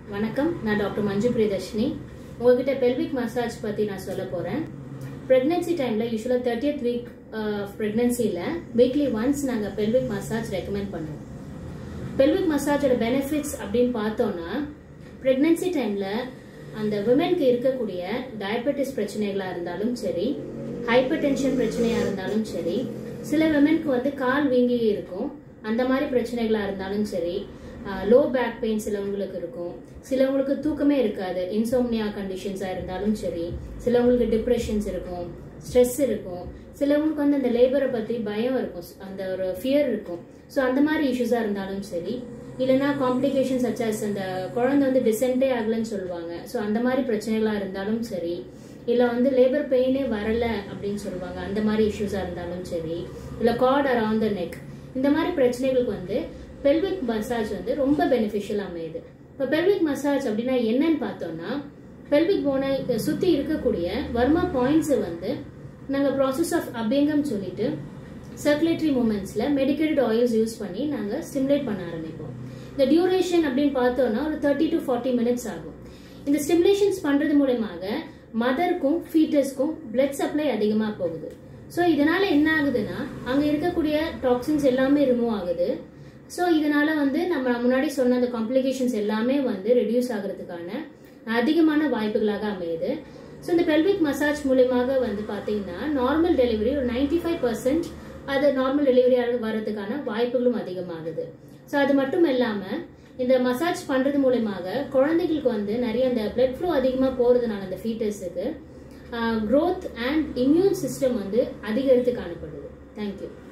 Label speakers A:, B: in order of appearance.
A: வணக்கம் நான் டாக்டர் மஞ்சு பிரியதர்ஷினி உங்ககிட்ட பெல்விக் மசாஜ் பற்றி நான் சொல்ல போகிறேன் ப்ரெக்னென்சி டைமில் யூஸ்வலாக தேர்ட்டியத் வீக் ப்ரெக்னென்சியில் வீக்லி ஒன்ஸ் நாங்கள் பெல்விக் மசாஜ் ரெக்கமெண்ட் பண்ணுவோம் பெல்விக் மசாஜோட பெனிஃபிட்ஸ் அப்படின்னு பார்த்தோன்னா ப்ரெக்னென்சி டைமில் அந்த விமென்க்கு இருக்கக்கூடிய டயபெட்டிஸ் பிரச்சனைகளாக இருந்தாலும் சரி ஹைப்பர் டென்ஷன் பிரச்சனையாக இருந்தாலும் சரி சில விமென்க்கு வந்து கால் வீங்கி இருக்கும் அந்த மாதிரி பிரச்சனைகளாக இருந்தாலும் சரி லோ பேக் பெயின் சிலவங்களுக்கு இருக்கும் சிலவங்களுக்கு தூக்கமே இருக்காது இன்சோம்னியா கண்டிஷன்ஸாக இருந்தாலும் சரி சிலவங்களுக்கு டிப்ரெஷன்ஸ் இருக்கும் ஸ்ட்ரெஸ் இருக்கும் சிலவங்களுக்கு வந்து அந்த லேபரை பற்றி பயம் இருக்கும் அந்த ஒரு ஃபியர் இருக்கும் ஸோ அந்த மாதிரி இஷ்யூஸாக இருந்தாலும் சரி இல்லைன்னா காம்ப்ளிகேஷன்ஸ் சச்சாஸ் அந்த குழந்தை வந்து டிசென்டே ஆகலன்னு சொல்லுவாங்க ஸோ அந்த மாதிரி பிரச்சனைகளாக இருந்தாலும் சரி இல்லை வந்து லேபர் பெயினே வரல அப்படின்னு சொல்லுவாங்க அந்த மாதிரி இஷ்யூஸாக இருந்தாலும் சரி இல்லை கார்ட் அரவுண்ட் த நெக் இந்த மாதிரி பிரச்சனைகளுக்கு வந்து பெல்விக் மசாஜ் வந்து ரொம்ப பெனிஃபிஷியல் அமையுது இப்போ பெல்விக் மசாஜ் அப்படின்னா என்னன்னு பார்த்தோம்னா பெல்விக் போனை சுற்றி இருக்கக்கூடிய வர்மா பாயிண்ட்ஸை வந்து நாங்கள் ப்ராசஸ் ஆஃப் அபியங்கம் சொல்லிட்டு சர்க்குலேட்டரி மூமெண்ட்ஸில் மெடிக்கேட்டட் ஆயில்ஸ் யூஸ் பண்ணி நாங்கள் ஸ்டிமுலேட் பண்ண ஆரம்பிப்போம் இந்த டியூரேஷன் அப்படின்னு பார்த்தோம்னா ஒரு தேர்ட்டி டு ஃபார்ட்டி மினிட்ஸ் ஆகும் இந்த ஸ்டிமுலேஷன்ஸ் பண்ணுறது மூலயமாக மதருக்கும் ஃபீட்டர்ஸ்க்கும் பிளட் சப்ளை அதிகமாக போகுது ஸோ இதனால என்ன ஆகுதுன்னா அங்கே இருக்கக்கூடிய டாக்ஸின்ஸ் எல்லாமே ரிமூவ் ஆகுது ஸோ இதனால வந்து நம்ம முன்னாடி சொன்ன அந்த காம்ப்ளிகேஷன்ஸ் எல்லாமே வந்து ரெடியூஸ் ஆகிறதுக்கான அதிகமான வாய்ப்புகளாக அமையுது ஸோ இந்த பெல்விக் மசாஜ் மூலியமாக வந்து பார்த்தீங்கன்னா நார்மல் டெலிவரி ஒரு நைன்டி ஃபைவ் பர்சன்ட் அது நார்மல் டெலிவரி வர்றதுக்கான வாய்ப்புகளும் அதிகமாகுது ஸோ அது மட்டும் இல்லாமல் இந்த மசாஜ் பண்ணுறது மூலயமாக குழந்தைகளுக்கு வந்து நிறைய அந்த பிளட் ஃப்ளோ அதிகமாக போகிறதுனால அந்த ஃபீட்டர்ஸுக்கு க்ரோத் அண்ட் இம்யூன் சிஸ்டம் வந்து அதிகரித்து காணப்படுது தேங்க்யூ